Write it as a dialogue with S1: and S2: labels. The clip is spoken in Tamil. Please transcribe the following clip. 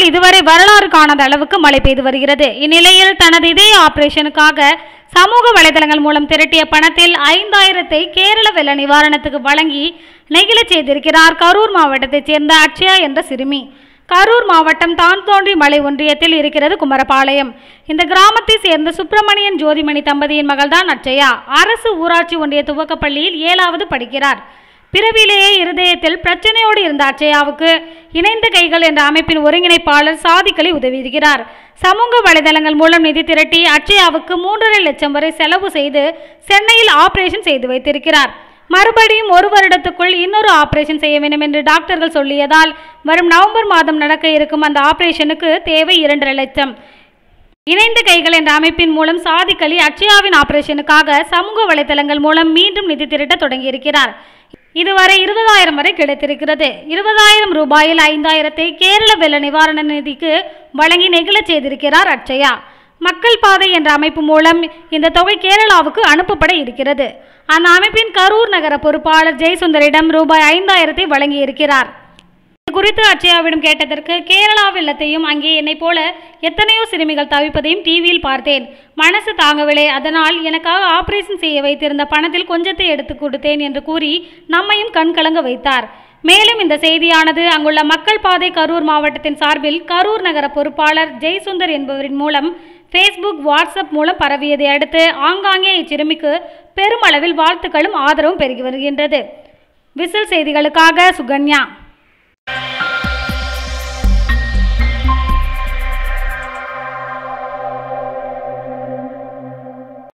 S1: தமிழ்நாட்டில் இதுவரை வரலாறு காணாத அளவுக்கு மழை பெய்து வருகிறது இந்நிலையில் தனது இதய ஆபரேஷனுக்காக சமூக வலைதளங்கள் மூலம் திரட்டிய பணத்தில் ஐந்தாயிரத்தை கேரள வெள்ள நிவாரணத்துக்கு வழங்கி நெகிழச் செய்திருக்கிறார் கரூர் மாவட்டத்தைச் சேர்ந்த அக்ஷயா என்ற சிறுமி கரூர் மாவட்டம் தான்தோன்றி மலை ஒன்றியத்தில் இருக்கிறது குமரபாளையம் இந்த கிராமத்தை சேர்ந்த சுப்பிரமணியன் ஜோதிமணி தம்பதியின் மகள்தான் அட்சயா அரசு ஊராட்சி ஒன்றிய துவக்கப் பள்ளியில் ஏழாவது படிக்கிறார் பிறவிலேயே இருதயத்தில் பிரச்சனையோடு இருந்த அட்சயாவுக்கு இணைந்த கைகள் என்ற அமைப்பின் ஒருங்கிணைப்பாளர் சாதிக்கலி உதவியிருக்கிறார் சமூக வலைதளங்கள் மூலம் நிதி திரட்டி அட்சயாவுக்கு மூன்றரை லட்சம் வரை செலவு செய்து சென்னையில் ஆபரேஷன் செய்து வைத்திருக்கிறார் மறுபடியும் ஒரு வருடத்துக்குள் இன்னொரு ஆபரேஷன் செய்ய வேண்டும் என்று டாக்டர்கள் சொல்லியதால் வரும் நவம்பர் மாதம் நடக்க இருக்கும் அந்த ஆபரேஷனுக்கு தேவை இரண்டரை லட்சம் இணைந்த கைகள் என்ற அமைப்பின் மூலம் சாதிக்கலி அட்சயாவின் ஆபரேஷனுக்காக சமூக வலைதளங்கள் மூலம் மீண்டும் நிதி திரட்ட தொடங்கியிருக்கிறார் இதுவரை இருபதாயிரம் வரை கிடைத்திருக்கிறது இருபதாயிரம் ரூபாயில் ஐந்தாயிரத்தை கேரள வெள்ள நிவாரண நிதிக்கு வழங்கி நெகிழச் செய்திருக்கிறார் அட்சயா மக்கள் பாதை என்ற அமைப்பு மூலம் இந்த தொகை கேரளாவுக்கு அனுப்பப்பட இருக்கிறது அந்த அமைப்பின் கரூர் நகர பொறுப்பாளர் ஜெயசுந்தரிடம் ரூபாய் ஐந்தாயிரத்தை வழங்கியிருக்கிறார் இது குறித்து அட்சயாவிடம் கேட்டதற்கு கேரளா வெள்ளத்தையும் அங்கே என்னைப் போல எத்தனையோ சிறுமிகள் தவிப்பதையும் டிவியில் பார்த்தேன் மனசு தாங்கவில்லை அதனால் எனக்காக ஆபரேஷன் செய்ய வைத்திருந்த பணத்தில் கொஞ்சத்தை எடுத்து கொடுத்தேன் என்று கூறி நம்மையும் கண்கலங்க வைத்தார் மேலும் இந்த செய்தியானது அங்குள்ள மக்கள் பாதை கரூர் மாவட்டத்தின் சார்பில் கரூர் நகர பொறுப்பாளர் ஜெய்சுந்தர் என்பவரின் மூலம் ஃபேஸ்புக் வாட்ஸ்அப் மூலம் பரவியதை அடுத்து ஆங்காங்கே இச்சிறுமிக்கு பெருமளவில் வாழ்த்துக்களும் ஆதரவும் பெருகி வருகின்றது விசில் செய்திகளுக்காக சுகன்யா